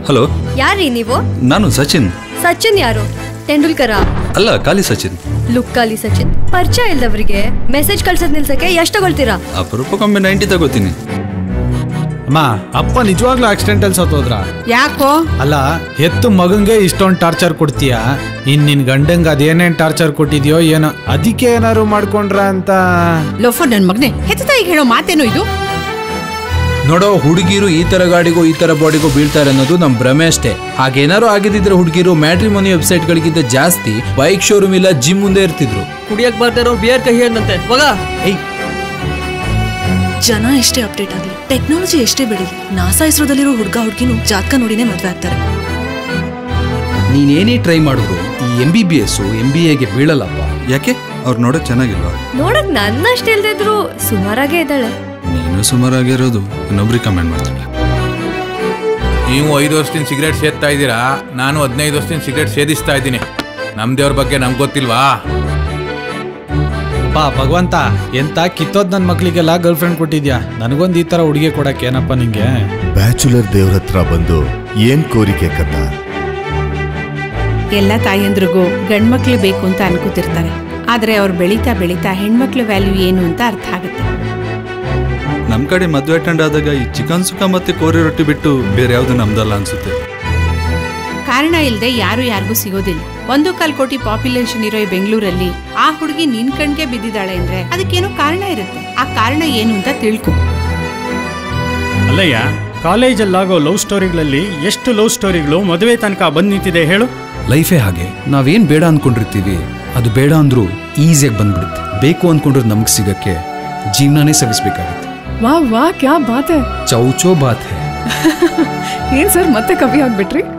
hello ಯಾರೀ ನೀವು ನಾನು ಸಚಿನ್ ಸಚಿನ್ ಯಾರು ತೆಂಡೂಲ್ಕರ ಅಲ್ಲ ಖಾಲಿ ಸಚಿನ್ ಲುಕ್ಕಾಲಿ ಸಚಿನ್ ಪರಿಚಯ ಇಲ್ದವ್ರಿಗೆ ಮೆಸೇಜ್ ಕಳ್ಸೋದ್ ನಿಲ್ಸಕ್ಕೆ ಎಷ್ಟು ತಗೊಳ್ತೀರಾ ಅಪರೂಪಕ್ಕೊಮ್ಮೆ ನೈಂಟಿ ತಗೋತೀನಿ ಅಮ್ಮ ಅಪ್ಪ ನಿಜವಾಗ್ಲೂ ಆಕ್ಸಿಡೆಂಟಲ್ ಸತ್ತೋದ್ರ ಯಾಕೋ ಅಲ್ಲ ಹೆತ್ತು ಮಗಂಗೆ ಇಷ್ಟೊಂದು ಟಾರ್ಚರ್ ಕೊಡ್ತೀಯ ಇನ್ ನಿನ್ ಗಂಡಂಗ್ ಅದೇನೇನ್ ಟಾರ್ಚರ್ ಕೊಟ್ಟಿದ್ಯೋ ಏನೋ ಅದಕ್ಕೆ ಏನಾರು ಮಾಡ್ಕೊಂಡ್ರ ಅಂತ ಲೋಫರ್ ನನ್ ಮಗನೆ ಹೆತ್ತ ತಾಯಿಗೆ ಹೇಳೋ ಮಾತೇನೋ ಇದು ನೋಡೋ ಹುಡುಗಿರು ಈ ತರ ಗಾಡಿಗೂ ಈ ತರ ಬಾಡಿಗೂ ಬೀಳ್ತಾರೆ ಅನ್ನೋದು ನಮ್ ಭ್ರಮೆ ಅಷ್ಟೇ ಹಾಗೇನಾರು ಆಗಿದ್ರೆ ಹುಡುಗಿರು ಮ್ಯಾಟ್ರಿಮೋನಿ ವೆಬ್ಸೈಟ್ ಗಳಿಗಿಂತ ಜಾಸ್ತಿ ಬೈಕ್ ಶೋರೂಮ್ ಇಲ್ಲ ಜಿಮ್ ಮುಂದೆ ಇರ್ತಿದ್ರು ಕುಡಿಯಕ್ ಬರ್ತಾ ಇರೋ ಬಿಯರ್ ಕಹಿ ಅಂದಂತೆ ಮಗ ಜನ ಎಷ್ಟೇ ಅಪ್ಡೇಟ್ ಆಗಲಿ ಟೆಕ್ನಾಲಜಿ ಎಷ್ಟೇ ಬೆಳೀಲಿ ನಾಸಾ ಇಸ್ರೋದಲ್ಲಿರೋ ಹುಡುಗ ಹುಡುಗಿನೂ ಜಾತಕ ನೋಡಿನೇ ಮದ್ವೆ ಆಗ್ತಾರೆ ನೀನೇನೇ ಟ್ರೈ ಮಾಡಿದ್ರು ಈ M B B S M B ಎಗೆ ಬೀಳಲ್ಲಪ್ಪ ಯಾಕೆ ಅವ್ರು ನೋಡಕ್ ಚೆನ್ನಾಗಿಲ್ವಾ ನೋಡಕ್ ನನ್ನಷ್ಟು ಇಲ್ದಿದ್ರು ಸುಮಾರಾಗೇ ಇದ್ದಾಳೆ ನೀನು ಸುಮಾರಾಗಿರೋದು ಇನ್ನೊಬ್ರಿಗೆ ಕಮೆಂಟ್ ಮಾಡ್ತಾಳೆ ನೀವು ಐದು ವರ್ಷದಿಂದ ಸಿಗರೇಟ್ ಸೇದ್ತಾ ಇದ್ದೀರಾ ನಾನು ಹದಿನೈದು ವರ್ಷದಿಂದ ಸಿಗರೇಟ್ ಸೇದಿಸ್ತಾ ಇದ್ದೀನಿ ನಮ್ಮ ದೇವ್ರ ಬಗ್ಗೆ ನಮ್ಗೆ ಗೊತ್ತಿಲ್ವಾ ಬಾ ಭಗವಂತ ಎಂತ ಕಿತ್ತೋದ್ ನನ್ ಮಕ್ಳಿಗೆಲ್ಲ ಗರ್ಲ್ ಫ್ರೆಂಡ್ ಕೊಟ್ಟಿದ್ಯಾ ನನಗೊಂದು ಈ ತರ ಹುಡುಗಿ ಕೊಡಕ್ ಏನಪ್ಪ ನಿಂಗೆ ಬ್ಯಾಚುಲರ್ ದೇವ್ರ ಹತ್ರ ಬಂದು ಏನ್ ಕೋರಿಕೆ ಕತ್ತ ಎಲ್ಲ ತಾಯಂದ್ರಿಗೂ ಗಂಡ್ಮಕ್ಳು ಬೇಕು ಅಂತ ಅನ್ಕೋತಿರ್ತಾರೆ ಆದ್ರೆ ಅವ್ರು ಬೆಳೀತಾ ಬೆಳೀತಾ ಹೆಣ್ಮಕ್ಳ ವ್ಯಾಲ್ಯೂ ಏನು ಅಂತ ಅರ್ಥ ಆಗುತ್ತೆ ನಮ್ ಕಡೆ ಮದ್ವೆ ಅಟೆಂಡ್ ಆದಾಗ ಈ ಚಿಕನ್ ಸುಕ್ಕ ಮತ್ತೆ ಕೋರಿ ರೊಟ್ಟಿ ಬಿಟ್ಟು ಬೇರೆ ಯಾವ್ದು ನಮ್ದಲ್ಲ ಅನ್ಸುತ್ತೆ ಕಾರಣ ಇಲ್ಲದೆ ಯಾರು ಯಾರಿಗೂ ಸಿಗೋದಿಲ್ಲ ಒಂದು ಕಾಲ್ ಕೋಟಿ ಪಾಪ್ಯುಲೇಷನ್ ಇರೋ ಈ ಬೆಂಗಳೂರಲ್ಲಿ ಆ ಹುಡುಗಿ ನಿನ್ ಕಣ್ಗೆ ಬಿದ್ದಿದ್ದಾಳೆ ಅಂದ್ರೆ ಅದಕ್ಕೇನೋ ಕಾರಣ ಇರುತ್ತೆ ಆ ಕಾರಣ ಏನು ಅಂತ ತಿಳ್ಕೊ ಅಲ್ಲಯ್ಯ ಕಾಲೇಜಲ್ಲಾಗೋ ಲವ್ ಸ್ಟೋರಿಗಳಲ್ಲಿ ಎಷ್ಟು ಲವ್ ಸ್ಟೋರಿಗಳು ಮದುವೆ ತನಕ ಬಂದ್ ನಿಂತಿದೆ ಹೇಳು ಲೈಫೇ ಹಾಗೆ ನಾವೇನ್ ಬೇಡ ಅನ್ಕೊಂಡಿರ್ತೀವಿ ಅದು ಬೇಡ ಅಂದ್ರೂ ಈಸಿಯಾಗಿ ಬಂದ್ಬಿಡುತ್ತೆ ಬೇಕು ಅನ್ಕೊಂಡ್ರೆ ನಮ್ಗೆ ಸಿಗಕ್ಕೆ ಜೀವನನೇ ಸವಿಸ್ಬೇಕಾಗುತ್ತೆ ವಾ ವಾ ಕ್ಯಾ ಬಾತ್ ಹೈ ಚೌಚೋ ಬಾತ್ ಹೇ ಏನ್ ಸರ್ ಮತ್ತೆ ಕವಿ ಆಗ್ಬಿಟ್ರಿ